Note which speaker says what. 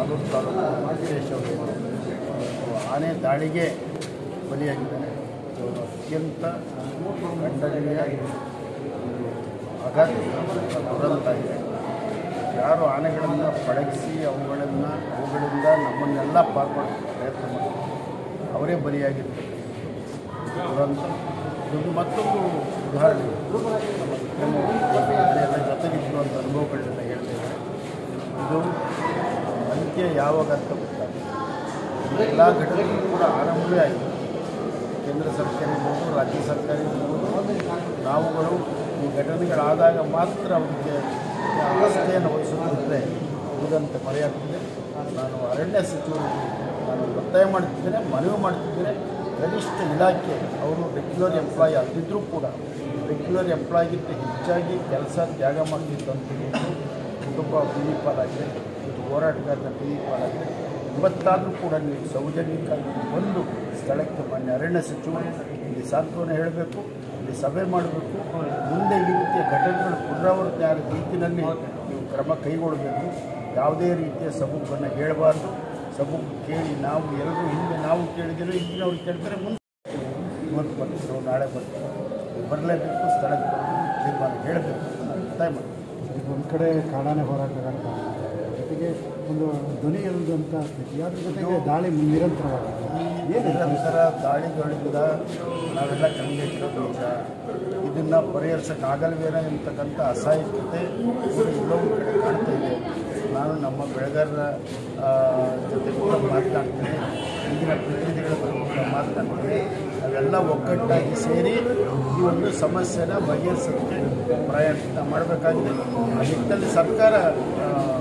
Speaker 1: ಮಾಲೂರು ತಾಲೂಕು ಮಹೇಶ್ ಅವರು ಆನೆ ದಾಳಿಗೆ ಬಲಿಯಾಗಿದ್ದಾರೆ ಇದು ಅತ್ಯಂತ ಖಂಡನೀಯ ಆಘಾತ ದುರಂತ ಇದೆ ಯಾರು ಆನೆಗಳನ್ನು ಪಳಗಿಸಿ ಅವುಗಳನ್ನು ಅವುಗಳಿಂದ ನಮ್ಮನ್ನೆಲ್ಲ ಪಾರ್ಪಡೋ ಪ್ರಯತ್ನ ಮಾಡ್ತಾರೆ ಅವರೇ ಬಲಿಯಾಗಿರ್ತಾರೆ ದುರಂತ ಇದು ಮತ್ತೊಂದು ಉದಾಹರಣೆ ನಮ್ಮ ನಮ್ಮ ಜೊತೆಗಿದ್ರು ಅಂತ ಅನುಭವಗಳನ್ನೆಲ್ಲ ಹೇಳ್ತೇವೆ ಇದು ಅಂತ್ಯ ಯಾವಾಗ ಅಂತ ಗೊತ್ತಾಗುತ್ತೆ ಎಲ್ಲ ಘಟನೆಗಳು ಕೂಡ ಆರಂಭವೇ ಆಗಿದೆ ಕೇಂದ್ರ ಸರ್ಕಾರ ಇರ್ಬೋದು ರಾಜ್ಯ ಸರ್ಕಾರ ಇರ್ಬೋದು ನಾವುಗಳು ಈ ಘಟನೆಗಳಾದಾಗ ಮಾತ್ರ ಅವರಿಗೆ ಆಸ್ತಿಯನ್ನು ವಹಿಸುತ್ತಿದ್ದರೆ ಉಳಿದಂತೆ ಮರೆಯಾಗ್ತಿದೆ ನಾನು ಅರಣ್ಯ ಸಚಿವರಿಗೆ ನಾನು ಒತ್ತಾಯ ಮಾಡ್ತಿದ್ದೇನೆ ಮನವಿ ಮಾಡ್ತಿದ್ದೇನೆ ಕನಿಷ್ಠ ಇಲಾಖೆ ಅವರು ರೆಗ್ಯುಲರ್ ಎಂಪ್ಲಾಯಿ ಅಲ್ಲದಿದ್ದರೂ ಕೂಡ ರೆಗ್ಯುಲರ್ ಎಂಪ್ಲಾಯ್ಗಿಂತ ಹೆಚ್ಚಾಗಿ ಕೆಲಸ ತ್ಯಾಗ ಮಾಡ್ತಿದ್ದಂಥದ್ದು ಕುಟುಂಬ ಬೀದಿ ಪಾಲಾಗಿದೆ ಇದು ಹೋರಾಟಗಾರರ ಬೀದಿ ಪಾಲಾಗಿದೆ ಇವತ್ತಾದರೂ ಕೂಡ ನೀವು ಸೌಜನ್ಯಕ್ಕಾಗಿ ಬಂದು ಸ್ಥಳಕ್ಕೆ ಮಾನ್ಯ ಅರಣ್ಯ ಸಚಿವರು ಇಲ್ಲಿ ಸಾಂತ್ವನ ಹೇಳಬೇಕು ಇಲ್ಲಿ ಸಭೆ ಮಾಡಬೇಕು ಮುಂದೆ ಈ ರೀತಿಯ ಘಟನೆಗಳು ಪುನರಾವರ್ತನೆ ಆದ ರೀತಿಯಲ್ಲಿ ನೀವು ಕ್ರಮ ಕೈಗೊಳ್ಳಬೇಕು ಯಾವುದೇ ರೀತಿಯ ಸಬೂಬನ್ನು ಹೇಳಬಾರ್ದು ಸಬೂಬು ಕೇಳಿ ನಾವು ಎಲ್ಲರೂ ಹಿಂದೆ ನಾವು ಕೇಳಿದಿರೋ ಹಿಂದಿನವ್ರು ಕೇಳ್ತಾರೆ ಮುಂದೆ ಇವತ್ತು ಬರ್ತಿದ್ರು ನಾಳೆ ಬರ್ತಾರೆ ಬರಲೇಬೇಕು ಸ್ಥಳಕ್ಕೆ ಬಂದು ತೀರ್ಮಾನ ಹೇಳಬೇಕು ನಾನು ಒತ್ತಾಯ ಮಾಡ್ತೀನಿ
Speaker 2: ಈಗ ಒಂದು ಕಡೆ ಕಾಡಾನೆ ಹೋರಾಟಗಾರ ಜೊತೆಗೆ ಒಂದು ಧ್ವನಿ ಎಲ್ದಂಥ ಸ್ಥಿತಿ ಅದ್ರ ಜೊತೆಗೆ ದಾಳಿ ನಿರಂತರವಾಗಿದೆ
Speaker 1: ಈ ನಿರಂತರ ದಾಳಿಗಳಿಂದ ನಾವೆಲ್ಲ ಕಂಗೆಟ್ಟಿರೋದು ನಿಜ ಇದನ್ನು ಪರಿಹರಿಸೋಕ್ಕಾಗಲ್ವೇನೋ ಎಂತಕ್ಕಂಥ ಅಸಹಾಯಕತೆ ಕೂಡ ಎಲ್ಲೋ ಒಂದು ಕಡೆ ಕಾಣ್ತಾ ಇದೆ ನಾನು ನಮ್ಮ ಬೆಳೆಗಾರರ ಆ, ಜೊತೆ ಕೂಡ ಮಾತನಾಡ್ತೀನಿ ಈಗಿನ ಪ್ರತಿನಿಧಿಗಳ ಜೊತೆ ಕೂಡ ಮಾತನಾಡ್ತೀನಿ ನಾವೆಲ್ಲ ಒಗ್ಗಟ್ಟಾಗಿ ಸೇರಿ ಈ ಒಂದು ಸಮಸ್ಯೆನ ಬಗೆಹರಿಸೋಕ್ಕೆ ಪ್ರಯತ್ನ ಮಾಡಬೇಕಾಗಿದೆ ಆ ನಿಟ್ಟಿನಲ್ಲಿ ಸರ್ಕಾರ ಆ,